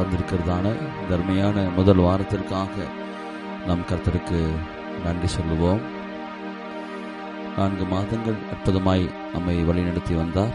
தந்திருக்கிறதான இந்த அருமையான முதல் வாரத்திற்காக நாம் கர்த்தருக்கு நன்றி சொல்லுவோம் நான்கு மாதங்கள் அற்புதமாய் நம்மை வழிநடத்தி வந்தார்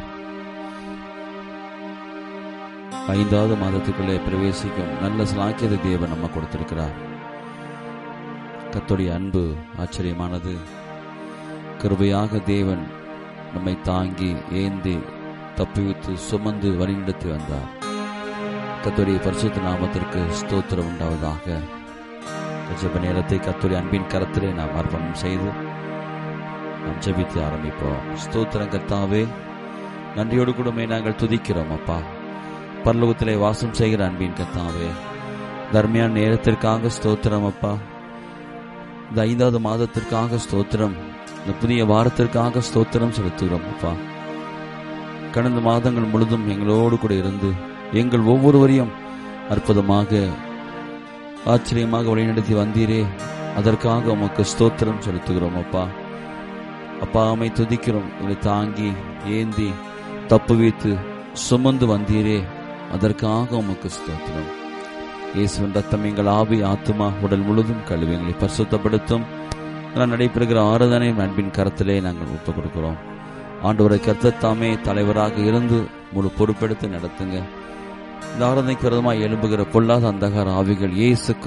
ஐந்தாவது மாதத்துக்குள்ளே பிரவேசிக்கும் நல்ல சிலாக்கியதை தேவன் நம்ம கொடுத்திருக்கிறார் கர்த்தருடைய அன்பு ஆச்சரியமானது கிருபையாக தேவன் நம்மை தாங்கி ஏந்தி தப்புவித்து சுமந்து வழிநடத்தி வந்தார் கர்த்தருடைய பரிசுத்த நாமத்திற்கு ஸ்தோத்திரம் உண்டாவதாக ஜெப நேரத்தை கர்த்தருடைய அன்பின் கரத்திலே நாம் அர்ப்பணம் செய்து நாம் ஜெபித்து ஆரம்பிப்போம் ஸ்தோத்திரம் கர்த்தாவே நன்றியோடு கூடமே நாங்கள் துதிக்கிறோம் அப்பா பரலோகத்திலே வாசம் செய்கிற அன்பின் கர்த்தாவே தர்மையான நேரத்திற்காக ஸ்தோத்திரம் அப்பா இந்த ஐந்தாவது மாதத்திற்காக ஸ்தோத்திரம் இந்த புதிய வாரத்திற்காக ஸ்தோத்திரம் செலுத்துகிறோம் அப்பா கடந்த மாதங்கள் முழுதும் எங்களோடு கூட இருந்து எங்கள் ஒவ்வொருவரையும் அற்புதமாக ஆச்சரியமாக வழிநடத்தி வந்தீரே அதற்காக உமக்கு ஸ்தோத்திரம் செலுத்துகிறோம் அப்பா அப்பா அமை துதிக்கிறோம் இதை தாங்கி ஏந்தி தப்பு வைத்து சுமந்து வந்தீரே அதற்காக உமக்கு ஸ்தோத்திரம் இயேசுவின் ரத்தம் எங்கள் ஆவி ஆத்துமா உடல் முழுதும் கழுவி எங்களை பரிசுத்தப்படுத்தும் நான் நடைபெறுகிற ஆராதனை அன்பின் கரத்திலே நாங்கள் ஒப்புக் கொடுக்கிறோம் ஆண்டவரை கர்த்தத்தாமே தலைவராக இருந்து முழு பொறுப்பெடுத்து நடத்துங்க இந்த ஆராதனைக்கு விரதமாக எழும்புகிற பொல்லாத அந்தகார ஆவிகள் இயேசு